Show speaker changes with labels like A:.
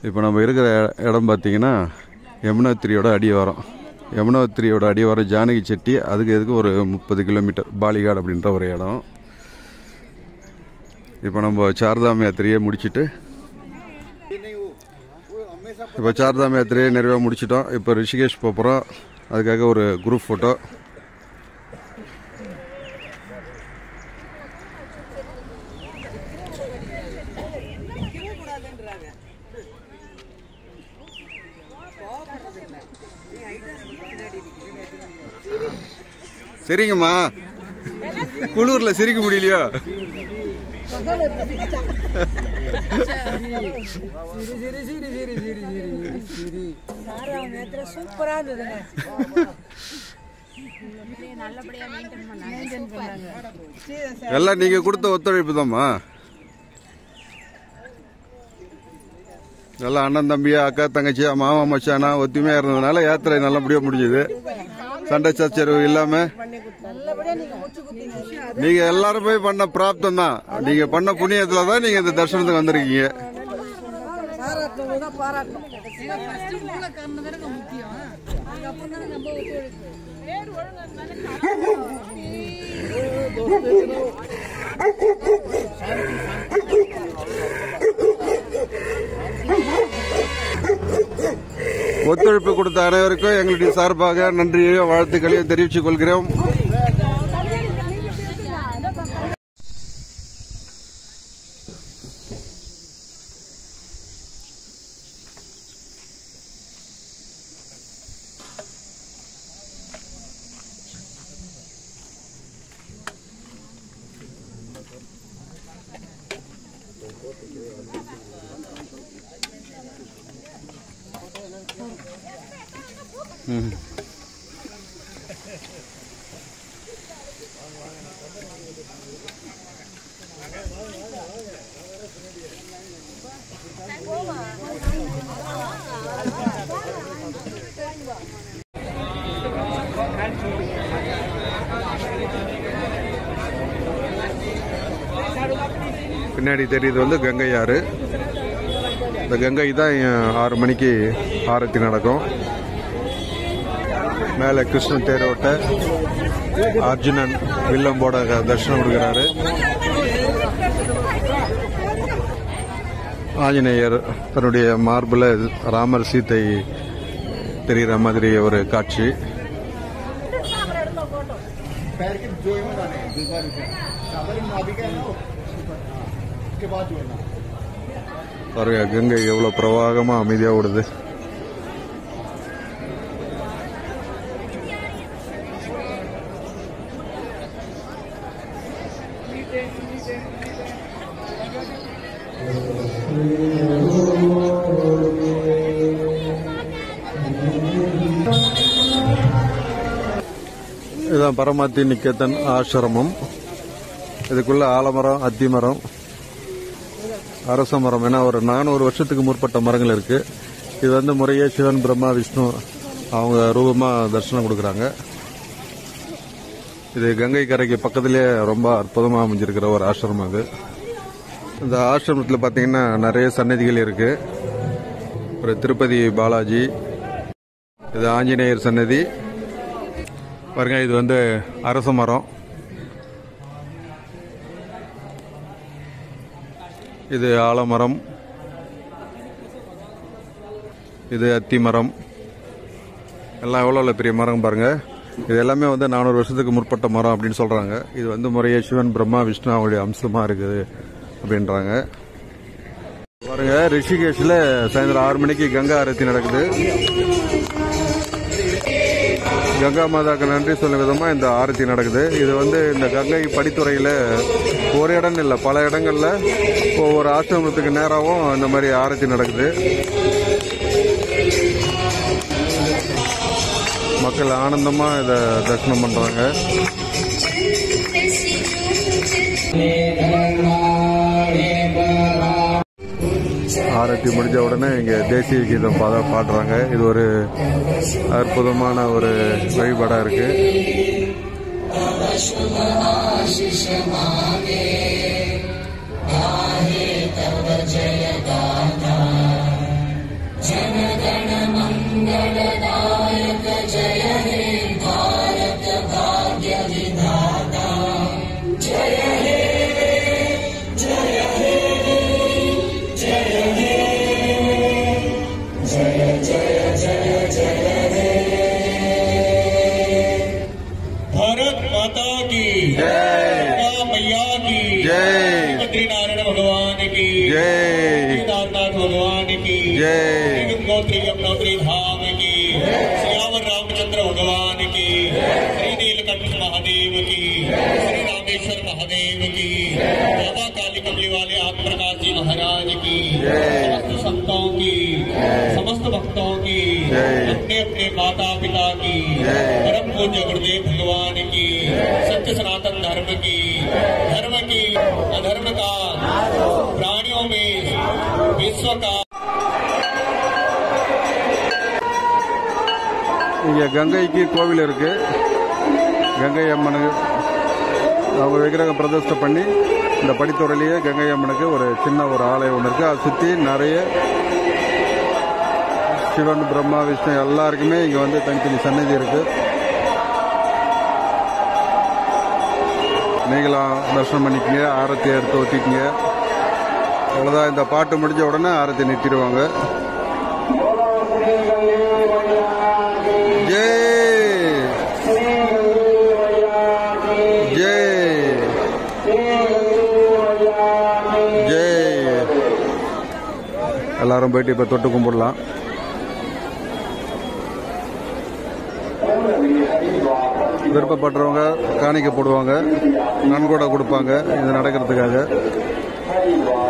A: இப்போ நம்ம இருக்கிற இ- இடம் பார்த்தீங்கன்னா யமுனோத்திரியோட அடிவாரம் யமுனோத்திரியோட அடிவாரம் ஜானகி செட்டி அதுக்கு எதுக்கு ஒரு முப்பது கிலோமீட்டர் பாலிகாட் அப்படின்ற ஒரு இடம் இப்போ நம்ம சாரதாம் யாத்திரையை முடிச்சிட்டு இப்போ சாரதாம் யாத்திரையை நிறைவாக முடிச்சிட்டோம் இப்போ ரிஷிகேஷ் போக போகிறோம் அதுக்காக ஒரு குரூப் ஃபோட்டோ சரிங்கம்மா குளூர்ல சிரிக்க முடியலையோ
B: சூப்பரா இருந்ததுங்க
A: எல்லாம் நீங்க கொடுத்த ஒத்துழைப்பு தான்மா எல்லாம் அண்ணன் தம்பியா அக்கா தங்கச்சியா மாமா மச்சானா ஒத்துமையா இருந்ததுனால யாத்திரை நல்லபடியா முடிஞ்சது சண்டை சச்சரவு இல்லாம
B: நல்லபடியா நீங்க முடிச்சு கொடுத்தீங்க
A: நீங்க எல்லாரும் போய் பண்ண பிராப்தம் தான் நீங்க பண்ண புண்ணியத்துல தான் நீங்க இந்த தரிசனத்துக்கு வந்திருக்கீங்க
B: பாராட்டணும் தான் பாராட்டணும்
A: ஒத்துழைப்பு கொடுத்த அனைவருக்கும் எங்களுடைய சார்பாக நன்றியையும் வாழ்த்துக்களையும் தெரிவித்துக் கொள்கிறோம் ம். பின்னாடி தெரியுது வந்து கங்கை ஆறு இந்த கங்கை தான் ஆறு மணிக்கு ஆரத்தி நடக்கும் மேலே கிருஷ்ணன் தேரோட்ட அர்ஜுனன் வில்லம்போட தரிசனம் கொடுக்கிறாரு ஆஞ்சநேயர் தன்னுடைய மார்பில் ராமர் சீத்தை தெரிகிற மாதிரி ஒரு காட்சி பாருங்க கங்கை எவ்வளவு பிரவாகமா அமைதியா ஓடுது இதுதான் பரமாத்தி நிக்கேதன் ஆசிரமம் இதுக்குள்ள ஆலமரம் அத்திமரம் அரச மரம் என ஒரு நானூறு வருஷத்துக்கு முற்பட்ட மரங்கள் இருக்கு இது வந்து முறையே சிவன் பிரம்மா விஷ்ணு அவங்க ரூபமா தரிசனம் கொடுக்கறாங்க இது கங்கை கரைக்கு பக்கத்திலே ரொம்ப அற்புதமா அமைஞ்சிருக்கிற ஒரு ஆசிரமம் இது இந்த ஆசிரமத்தில் பார்த்தீங்கன்னா நிறைய சன்னதிகள் இருக்கு ஒரு திருப்பதி பாலாஜி இது ஆஞ்சநேயர் சன்னதி பாருங்க இது வந்து அரச மரம் இது ஆலமரம் இது அத்தி மரம் எல்லாம் எவ்வளோ எவ்வளோ பெரிய மரம் பாருங்க இது எல்லாமே வந்து நானூறு வருஷத்துக்கு முற்பட்ட மரம் அப்படின்னு சொல்றாங்க இது வந்து முறையே சிவன் பிரம்மா விஷ்ணு அவங்களுடைய அம்சமா இருக்குது அப்படின்றாங்க பாருங்க ரிஷிகேஷ்ல சாயந்தரம் ஆறு மணிக்கு கங்கா ஆரத்தி நடக்குது கங்கா மாதாக்கு நன்றி சொல்லும் விதமா இந்த ஆரத்தி நடக்குது இது வந்து இந்த கங்கை படித்துறையில ஒரு இடம் இல்லை பல இடங்கள்ல ஒவ்வொரு ஆசிரமத்துக்கு நேராகவும் இந்த மாதிரி ஆரத்தி நடக்குது மக்கள் ஆனந்தமா இதை தரிசனம் பண்றாங்க ஆரத்தி முடிஞ்ச உடனே இங்க தேசிய கீதம் பாட பாடுறாங்க இது ஒரு அற்புதமான ஒரு வழிபாடா இருக்கு
C: की
A: जय।
C: गंगोत्री यमुनोत्री धाम की श्यावर रामचंद्र भगवान की श्री नीलकंठ महादेव की श्री रामेश्वर महादेव की बाबा काली कमली वाले आत्म प्रकाश जी महाराज की समस्त संतों की समस्त भक्तों की
A: जय।
C: अपने अपने माता पिता की
A: जय।
C: परम पूज्य गुरुदेव भगवान की सत्य सनातन धर्म की धर्म की अधर्म का प्राणियों में विश्व का
A: இங்கே கங்கைக்கு கோவில் இருக்கு கங்கை அம்மனுக்கு அவங்க விக்கிரகம் பிரதிஷ்டை பண்ணி இந்த படித்துறையிலேயே கங்கை அம்மனுக்கு ஒரு சின்ன ஒரு ஆலயம் ஒன்று இருக்கு அதை சுற்றி நிறைய சிவன் பிரம்மா விஷ்ணு எல்லாருக்குமே இங்கே வந்து தனித்தனி சன்னதி இருக்கு நீங்களாம் தரிசனம் பண்ணிக்கங்க ஆரத்தி எடுத்து ஊற்றிக்கங்க அவ்வளோதான் இந்த பாட்டு முடிஞ்ச உடனே ஆரத்தி நிறுத்திடுவாங்க ஜெய் ஜெய் ஜெய் எல்லாரும் போயிட்டு இப்ப தொட்டு கும்பிடலாம் விருப்பப்படுறவங்க காணிக்க போடுவாங்க நன்கொடை கொடுப்பாங்க இது நடக்கிறதுக்காக